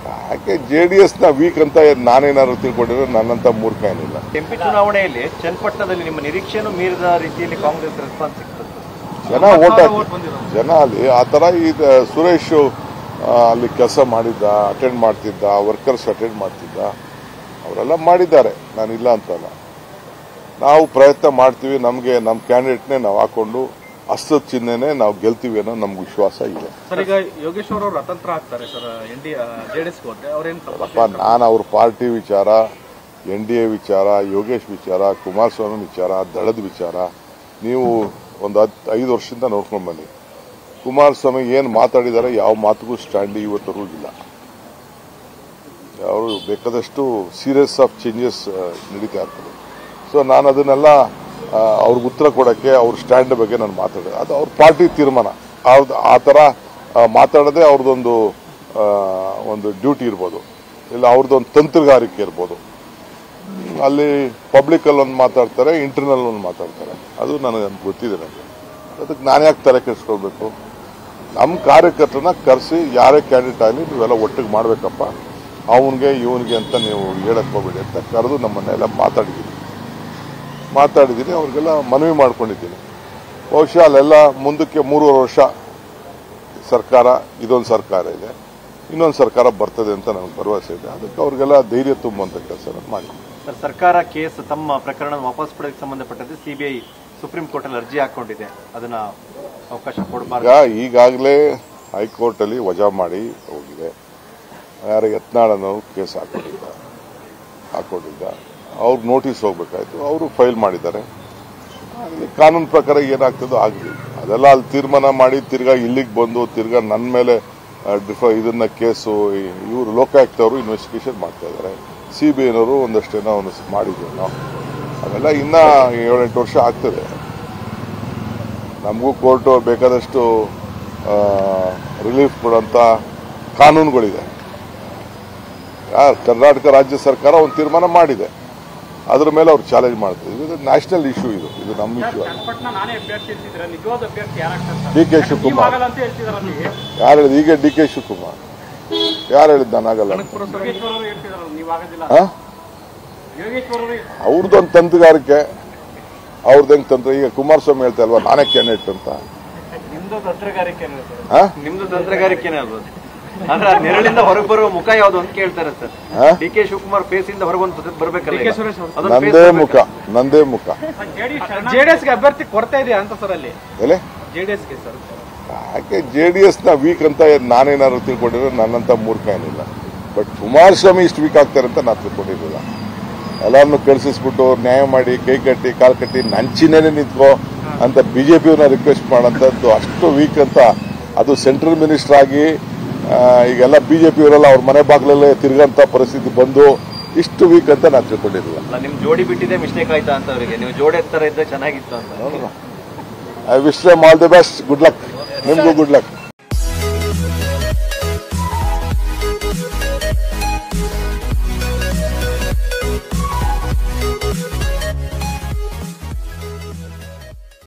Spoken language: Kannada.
ಯಾಕೆ ಜೆ ಡಿ ಎಸ್ನ ವೀಕ್ ಅಂತ ನಾನೇನಾದ್ರು ತಿಳ್ಕೊಂಡಿದ್ರೆ ನನ್ನಂತ ಮೂರ್ಖ ಏನಿಲ್ಲ ಎಂಪಿ ಚುನಾವಣೆಯಲ್ಲಿ ಚನ್ನಪಟ್ಟಣದಲ್ಲಿ ನಿಮ್ಮ ನಿರೀಕ್ಷೆಯನ್ನು ಮೀರಿದ ರೀತಿಯಲ್ಲಿ ಕಾಂಗ್ರೆಸ್ ರೆಸ್ಪಾನ್ಸ್ ಸಿಗ್ತದೆ ಜನ ಓಟ್ ಹಾಕಿ ಜನ ಅಲ್ಲಿ ಆ ಥರ ಇದು ಸುರೇಶ್ ಆ, ಅಲ್ಲಿ ಕೆಲಸ ಮಾಡಿದ್ದ ಅಟೆಂಡ್ ಮಾಡ್ತಿದ್ದ ವರ್ಕರ್ಸ್ ಅಟೆಂಡ್ ಮಾಡ್ತಿದ್ದ ಅವರೆಲ್ಲ ಮಾಡಿದ್ದಾರೆ ನಾನು ಇಲ್ಲ ಅಂತಲ್ಲ ನಾವು ಪ್ರಯತ್ನ ಮಾಡ್ತೀವಿ ನಮಗೆ ನಮ್ಮ ಕ್ಯಾಂಡಿಡೇಟ್ನೇ ನಾವು ಹಾಕೊಂಡು ಹಸ್ತದ ಚಿಹ್ನೆನೇ ನಾವು ಗೆಲ್ತೀವಿ ಅನ್ನೋ ನಮ್ಗೆ ವಿಶ್ವಾಸ ಇದೆ ಸರ್ ಈಗ ಯೋಗೇಶ್ವರ್ ಅವರು ಅತಂತ್ರ ಆಗ್ತಾರೆ ಸರ್ ಎನ್ ಡಿ ಜೆಡಿಎಸ್ ಹೋದ್ರೆ ಅವ್ರೇನ್ ಅಪ್ಪ ನಾನು ಅವ್ರ ಪಾರ್ಟಿ ವಿಚಾರ ಎನ್ ಡಿ ಎ ವಿಚಾರ ಯೋಗೇಶ್ ವಿಚಾರ ಕುಮಾರಸ್ವಾಮಿ ವಿಚಾರ ದಳದ ವಿಚಾರ ನೀವು ಒಂದು ಹತ್ತು ಐದು ವರ್ಷದಿಂದ ನೋಡ್ಕೊಂಡು ಬನ್ನಿ ಕುಮಾರಸ್ವಾಮಿ ಏನು ಮಾತಾಡಿದ್ದಾರೆ ಯಾವ ಮಾತಿಗೂ ಸ್ಟ್ಯಾಂಡ್ ಇವತ್ತರೆಗೂ ಇಲ್ಲ ಅವರು ಬೇಕಾದಷ್ಟು ಸೀರಿಯಸ್ ಆಫ್ ಚೇಂಜಸ್ ನಡೀತಾ ಇರ್ತದೆ ಸೊ ನಾನು ಅದನ್ನೆಲ್ಲ ಆ, ಅವ್ರಿಗೆ ಉತ್ತರ ಕೊಡೋಕ್ಕೆ ಅವ್ರ ಸ್ಟ್ಯಾಂಡ್ ಬಗ್ಗೆ ನಾನು ಮಾತಾಡಿದೆ ಅದು ಅವ್ರ ಪಾರ್ಟಿ ತೀರ್ಮಾನ ಅವ್ರದ್ದು ಆ ಥರ ಆ, ಮಾತಾಡೋದೇ ಅವ್ರದ್ದೊಂದು ಆ, ಒಂದು ಡ್ಯೂಟಿ ಇರ್ಬೋದು ಇಲ್ಲ ಅವ್ರದ್ದೊಂದು ತಂತ್ರಗಾರಿಕೆ ಇರ್ಬೋದು ಹ್ಮ್, ಅಲ್ಲಿ ಪಬ್ಲಿಕಲ್ಲಿ ಒಂದು ಮಾತಾಡ್ತಾರೆ ಇಂಟರ್ನಲ್ ಒಂದು ಮಾತಾಡ್ತಾರೆ ಅದು ನನಗೆ ಗೊತ್ತಿದೆ ನನಗೆ ಅದಕ್ಕೆ ನಾನು ಯಾಕೆ ತಲೆ ಕೆಡಿಸ್ಕೊಳ್ಬೇಕು ನಮ್ಮ ಕಾರ್ಯಕರ್ತರನ್ನ ಕರೆಸಿ ಯಾರೇ ಕ್ಯಾಂಡಿಡೇಟ್ ಆಗಲಿ ನೀವೆಲ್ಲ ಒಟ್ಟಿಗೆ ಮಾಡಬೇಕಪ್ಪ ಅವನಿಗೆ ಇವನಿಗೆ ಅಂತ ನೀವು ಹೇಳಕ್ ಹೋಗ್ಬೇಡಿ ಅಂತ ಕರೆದು ನಮ್ಮನ್ನೆಲ್ಲ ಮಾತಾಡಿದ್ದೀನಿ ಮಾತಾಡಿದ್ದೀನಿ ಅವ್ರಿಗೆಲ್ಲ ಮನವಿ ಮಾಡ್ಕೊಂಡಿದ್ದೀನಿ ಬಹುಶಃ ಅಲ್ಲೆಲ್ಲ ಮುಂದಕ್ಕೆ ಮೂರುವರೆ ವರ್ಷ ಸರ್ಕಾರ ಇದೊಂದು ಸರ್ಕಾರ ಇದೆ ಇನ್ನೊಂದು ಸರ್ಕಾರ ಬರ್ತದೆ ಅಂತ ನನಗೆ ಭರವಸೆ ಇದೆ ಅದಕ್ಕೆ ಅವ್ರಿಗೆಲ್ಲ ಧೈರ್ಯ ತುಂಬುವಂಥ ಕೆಲಸ ನಾನು ಮಾಡಿದ್ದೀನಿ ಸರ್ ಸರ್ಕಾರ ಕೇಸ್ ತಮ್ಮ ಪ್ರಕರಣ ವಾಪಸ್ ಪಡೆಯಕ್ಕೆ ಸಂಬಂಧಪಟ್ಟಂತೆ ಸಿಬಿಐ ಸುಪ್ರೀಂ ಕೋರ್ಟ್ ಅಲ್ಲಿ ಅರ್ಜಿ ಹಾಕೊಂಡಿದೆ ಅದನ್ನ ಅವಕಾಶ ಕೊಡಬಾರ್ದು ಈಗ ಈಗಾಗಲೇ ಹೈಕೋರ್ಟ್ ಅಲ್ಲಿ ವಜಾ ಮಾಡಿ ಹೋಗಿದೆ ಯಾರ ಯತ್ನಾಳನವರು ಕೇಸ್ ಹಾಕೊಂಡಿದ್ದ ಹಾಕೊಂಡಿದ್ದ ಅವ್ರಿಗೆ ನೋಟಿಸ್ ಹೋಗ್ಬೇಕಾಯ್ತು ಅವರು ಫೈಲ್ ಮಾಡಿದ್ದಾರೆ ಅಲ್ಲಿ ಕಾನೂನು ಪ್ರಕಾರ ಏನಾಗ್ತದೋ ಆಗಲಿ ಅದೆಲ್ಲ ಅಲ್ಲಿ ತೀರ್ಮಾನ ಮಾಡಿ ತಿರ್ಗಾ ಇಲ್ಲಿಗೆ ಬಂದು ತಿರ್ಗಾ ನನ್ನ ಮೇಲೆ ಆ, ಡಿಫ ಇದನ್ನ ಕೇಸು ಇವರು ಲೋಕಾಯುಕ್ತ ಅವರು ಇನ್ವೆಸ್ಟಿಗೇಷನ್ ಮಾಡ್ತಾ ಇದ್ದಾರೆ ಸಿ ಬಿ ಐನವರು ಒಂದಷ್ಟೇನೋ ಒಂದು ಮಾಡಿದ್ದೀವಿ ನಾವು ಅವೆಲ್ಲ ಇನ್ನ ಏಳೆಂಟು ವರ್ಷ ಆಗ್ತದೆ ನಮಗೂ ಕೋರ್ಟು ಬೇಕಾದಷ್ಟು ರಿಲೀಫ್ ಕೊಡೋಂಥ ಕಾನೂನುಗಳಿದೆ ಯಾ- ಕರ್ನಾಟಕ ರಾಜ್ಯ ಸರ್ಕಾರ ಒಂದು ತೀರ್ಮಾನ ಮಾಡಿದೆ ಅದ್ರ ಮೇಲೆ ಅವ್ರು ಚಾಲೆಂಜ್ ಮಾಡ್ತಾರೆ ಇದು ನ್ಯಾಷನಲ್ ಇಶ್ಯೂ ಇದು ಇದು ನಮ್ಮ ಇಶ್ಯೂ ಅಲ್ಲ ಚನ್ನಪಟ್ಟಣ ನಾನೇ ಅಭ್ಯರ್ಥಿ ಇರ್ತಿದ್ರೆ ನಿಜವಾದ ಅಭ್ಯರ್ಥಿ ಯಾರಾಗ್ತಾರೆ ಡಿ ಕೆ ಶಿವಕುಮಾರ್ ಆಗಲ್ಲ ಅಂತ ಹೇಳ್ತಿದಾರಲ್ಲ ಯಾರು ಹೇಳಿದ್ ಈಗ ಡಿ ಕೆ ಶಿವಕುಮಾರ್ ಯಾರು ಹೇಳಿದ್ ನಾನಾಗಲ್ಲ ಅಂತ? ಯೋಗೇಶ್ವರ್ ಅವರು ಹೇಳ್ತಿದಾರಲ್ಲ ನೀವು ಆಗೋದಿಲ್ಲ ಆ? ಯೋಗೇಶ್ವರ್ ಅವರು ಅವ್ರದ್ದೊಂದು ತಂತ್ರಗಾರಿಕೆ ಅವ್ರದ್ದು ಹೆಂಗ್ ತಂತ್ರ ಈಗ ಕುಮಾರಸ್ವಾಮಿ ಹೇಳ್ತಾ ಇಲ್ವಾ ನಾನೇ ಕ್ಯಾಂಡಿಡೇಟ್ ಅಂತ ನಿಮ್ದು ತಂತ್ರಗಾರಿಕೆನೇ ಸರ್ ಆ? ನಿಮ್ದು ತಂತ್ರಗಾರಿಕೆನೇ ಅಲ್ವಾ ಅಂದ್ರೆ ಆ ನೆರಳಿಂದ ಹೊರಗೆ ಬರುವ ಮುಖ ಯಾವ್ದು ಅಂತ ಕೇಳ್ತಾರೆ ಸರ್ ಆ? ಡಿ ಕೆ ಶಿವಕುಮಾರ್ ಫೇಸ್ ಇಂದ ಹೊರಗೊಂದು ಬರ್ಬೇಕಲ್ಲ ಈಗ. ಸುರೇಶ್ ಅವರು. ಅದೊಂದು face ನಂದೇ ಬರ್ಬೇಕು. ಮುಖ ನಂದೇ ಮುಖ ಜೆಡಿಎಸ್ಗೆ ಅಭ್ಯರ್ಥಿ ಕೊಡ್ತಾ ಇದೆಯಾ ಅಂತ ಸರ್ ಅಲ್ಲಿ ಎಲೆ ಜೆಡಿಎಸ್ಗೆ ಸರ್ ಯಾಕೆ ಜೆ ಡಿ ಎಸ್ನ ವೀಕ್ ಅಂತ ನಾನೇನಾದ್ರು ತಿಳ್ಕೊಂಡಿದ್ರೆ ನನ್ನಂತ ಮೂರ್ಖ ಏನಿಲ್ಲ ಬಟ್ ಕುಮಾರಸ್ವಾಮಿ ಇಷ್ಟು ವೀಕ್ ಆಗ್ತಾರೆ ಅಂತ ನಾನು ತಿಳ್ಕೊಂಡಿರಲಿಲ್ಲ ಎಲ್ಲರನ್ನು ಕಳಿಸಿಸ್ಬಿಟ್ಟು ನ್ಯಾಯ ಮಾಡಿ ಕೈ ಕಟ್ಟಿ ಕಾಲು ಕಟ್ಟಿ ನಂಚಿನೇನೆ ನಿಂತ್ಕೋ ಅಂತ ಬಿಜೆಪಿಯವ್ರನ್ನ ರಿಕ್ವೆಸ್ಟ್ ಮಾಡೋಂಥದ್ದು ಅಷ್ಟು ವೀಕ್ ಅಂತ ಅದು ಸೆಂಟ್ರಲ್ ಮಿನಿಸ್ಟರ್ ಆಗಿ ಆ, ಈಗೆಲ್ಲ ಬಿಜೆಪಿಯವರೆಲ್ಲ ಅವ್ರ ಮನೆ ಬಾಗಿಲಲ್ಲೇ ತಿರುಗಂತ ಪರಿಸ್ಥಿತಿ ಬಂದು ಇಷ್ಟು ವೀಕ್ ಅಂತ ನಾನು ತಿಳ್ಕೊಂಡಿರಲಿಲ್ಲ ಅಲ್ಲ ನಿಮ್ ಜೋಡಿ ಬಿಟ್ಟಿದೆ ಮಿಸ್ಟೇಕ್ ಆಯ್ತಾ ಅಂತ ಅವರಿಗೆ ನೀವು ಜೋಡಿ ತರ ಇದ್ರೆ ಚೆನ್ನಾಗಿತ್ತು ಅಂತ I wish them all the best good luck ನಿಮಗೂ ಗುಡ್ ಲಕ್